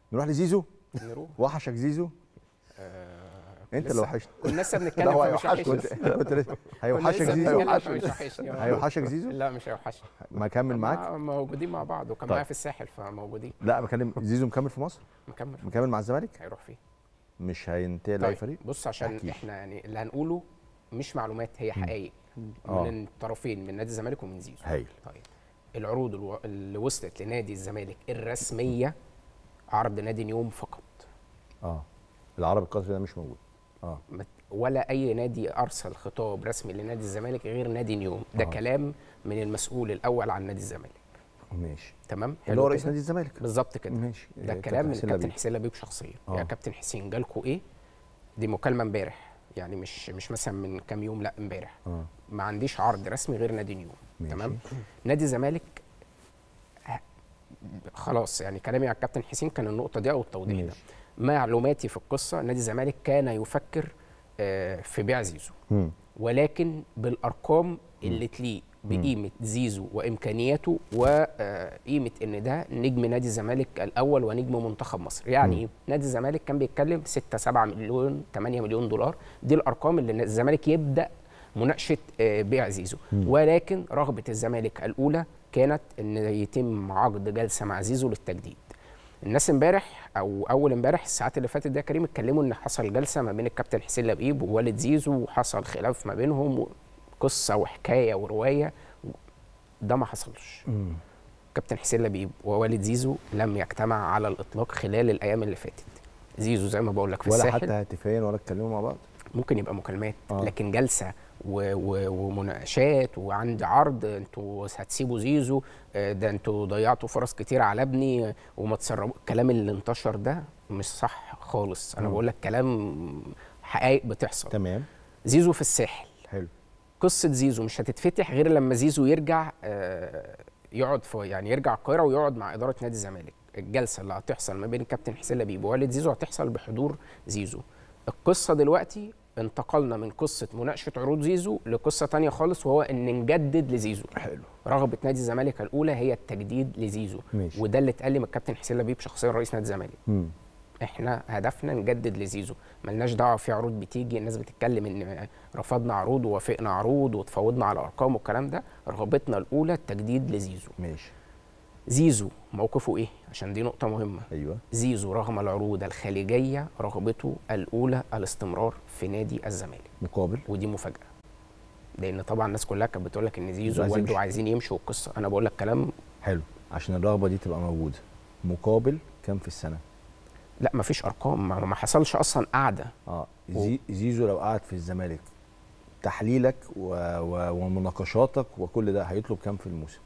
نروح لزيزو نروح وحشك زيزو انت اللي لسه- وحشت كنا لسه لا، بنتكلم هو في مش هيوحشني. كنت كنت لسه كنا هيوحشك لسه زيزو بنتكلم في هيوحشني. مش وحشني. هيوحشك زيزو لا مش هيوحشني ما كمل معاك مع- موجودين مع بعض وكان طيب. معايا في الساحل فموجودين لا بكلم زيزو مكمل في مصر مكمل مكمل مع الزمالك هيروح فين مش هينتقل لاي فريق بص عشان احكي. احنا يعني اللي هنقوله مش معلومات هي حقائق آه. من الطرفين من نادي الزمالك ومن زيزو هايل طيب العروض الو- اللي وصلت لنادي الزمالك الرسميه عرض نادي نيوم فقط اه العربي القطري ده مش موجود اه ما- ولا اي نادي ارسل خطاب رسمي لنادي الزمالك غير نادي نيوم ده آه. كلام من المسؤول الاول عن نادي الزمالك ماشي تمام اللي حلو هو رئيس كده؟ نادي الزمالك بالظبط كده ماشي ده آه، كلام من حسين كابتن لبيب. حسين لبيب شخصيا آه. يا كابتن حسين جالكوا ايه دي مكالمه امبارح يعني مش مش مثلا من كام يوم لا امبارح اه ما عنديش عرض رسمي غير نادي نيوم ماشي. تمام نادي الزمالك ه- خلاص يعني كلامي على الكابتن حسين كان النقطه دي او التوضيح ده ماشي. معلوماتي في القصه نادي الزمالك كان يفكر آه، في بيع زيزو مم. ولكن بالارقام اللي تليق بقيمه زيزو وامكانياته وقيمه ان ده نجم نادي الزمالك الاول ونجم منتخب مصر يعني مم. ايه نادي الزمالك كان بيتكلم 6 7 مليون 8 مليون دولار دي الارقام اللي الزمالك يبدا مناقشه آه، بيع زيزو ولكن رغبه الزمالك الاولى كانت ان يتم عقد جلسه مع زيزو للتجديد الناس امبارح او اول امبارح الساعات اللي فاتت ده يا كريم اتكلموا ان حصل جلسه ما بين الكابتن حسين لبيب ووالد زيزو وحصل خلاف ما بينهم قصه وحكايه وروايه ده ما حصلش مم. كابتن حسين لبيب ووالد زيزو لم يجتمع على الاطلاق خلال الايام اللي فاتت زيزو زي ما بقول لك في ولا الساحل حتى هاتفيا ولا اتكلموا مع بعض ممكن يبقى مكالمات آه. آه. لكن جلسه و و ومناقشات وعندي عرض انتوا هتسيبوا زيزو آه، ده انتوا ضيعتوا فرص كتير على ابني وما تسربوا الكلام اللي انتشر ده مش صح خالص انا مم. بقول لك كلام حقائق بتحصل تمام زيزو في الساحل حلو قصه زيزو مش هتتفتح غير لما زيزو يرجع آه، يقعد في يعني يرجع القاهره ويقعد مع اداره نادي الزمالك الجلسه اللي هتحصل ما بين الكابتن حسين لبيب ووالد زيزو هتحصل بحضور زيزو القصه دلوقتي انتقلنا من قصه مناقشه عروض زيزو لقصه تانية خالص وهو ان نجدد لزيزو حلو رغبه نادي الزمالك الاولى هي التجديد لزيزو ماشي. وده اللي اتقال لي من الكابتن حسين لبيب شخصيا رئيس نادي الزمالك مم. احنا هدفنا نجدد لزيزو ملناش دعوه في عروض بتيجي الناس بتتكلم ان رفضنا عروض ووافقنا عروض وتفاوضنا على ارقام والكلام ده رغبتنا الاولى التجديد لزيزو ماشي زيزو موقفه ايه عشان دي نقطه مهمه ايوه زيزو رغم العروض الخليجيه رغبته الاولى الاستمرار في نادي الزمالك مقابل ودي مفاجاه لان طبعا الناس كلها كانت بتقول لك ان زيزو عايز ووالده يمشي. عايزين يمشوا والقصه انا بقول لك كلام حلو عشان الرغبه دي تبقى موجوده مقابل كام في السنه لا مفيش ارقام ما ما حصلش اصلا قعده اه زي زيزو لو قعد في الزمالك تحليلك و... و... ومناقشاتك وكل ده هيطلب كام في الموسم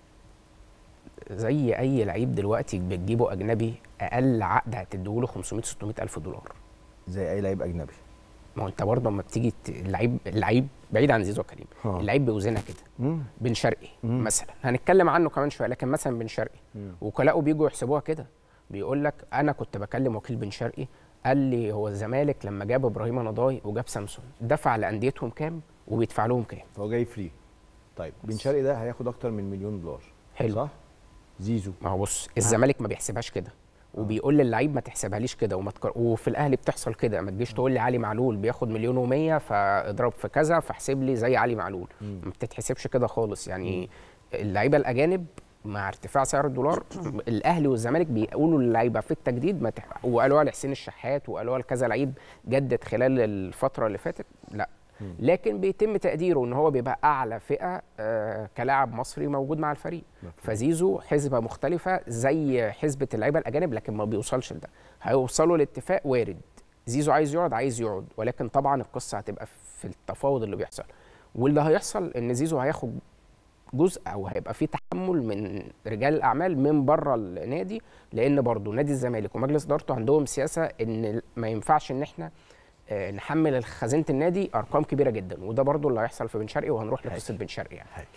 زي اي لعيب دلوقتي بتجيبه اجنبي اقل عقد هتديهوله 500 600 الف دولار زي اي لعيب اجنبي ما هو انت برضه اما بتيجي ت- اللعيب اللعيب بعيد عن زيزو كريم آه. اللعيب بيوزنها كده مم. بن شرقي مم. مثلا هنتكلم عنه كمان شويه لكن مثلا بن شرقي مم. وكلاؤه بيجوا يحسبوها كده بيقول لك انا كنت بكلم وكيل بن شرقي قال لي هو الزمالك لما جاب ابراهيم نضاي وجاب سامسون دفع لانديتهم كام وبيدفع لهم كام فهو جاي فري طيب بن شرقي ده هياخد اكتر من مليون دولار حلو. صح زيزو ما هو بص الزمالك ما بيحسبهاش كده وبيقول للعيب ما تحسبهاليش كده وما تكر... وفي الاهلي بتحصل كده ما تجيش تقول لي علي معلول بياخد مليون و100 فاضرب في كذا فاحسب لي زي علي معلول ما بتتحسبش كده خالص يعني اللعيبه الاجانب مع ارتفاع سعر الدولار الاهلي والزمالك بيقولوا للعيبه في التجديد ما تح... وقالوها لحسين الشحات وقالوها لكذا لعيب جدد خلال الفتره اللي فاتت لا لكن بيتم تقديره ان هو بيبقى اعلى فئه آه كلاعب مصري موجود مع الفريق فزيزو حسبه مختلفه زي حسبه اللعيبه الاجانب لكن ما بيوصلش لده هيوصلوا لاتفاق وارد زيزو عايز يقعد عايز يقعد ولكن طبعا القصه هتبقى في التفاوض اللي بيحصل واللي هيحصل ان زيزو هياخد جزء او هيبقى في تحمل من رجال الاعمال من بره النادي لان برضه نادي الزمالك ومجلس ادارته عندهم سياسه ان ما ينفعش ان احنا آه، نحمل خزينه النادي ارقام كبيره جدا وده برضه اللي هيحصل في بن شرقي وهنروح لقصه بن شرقي يعني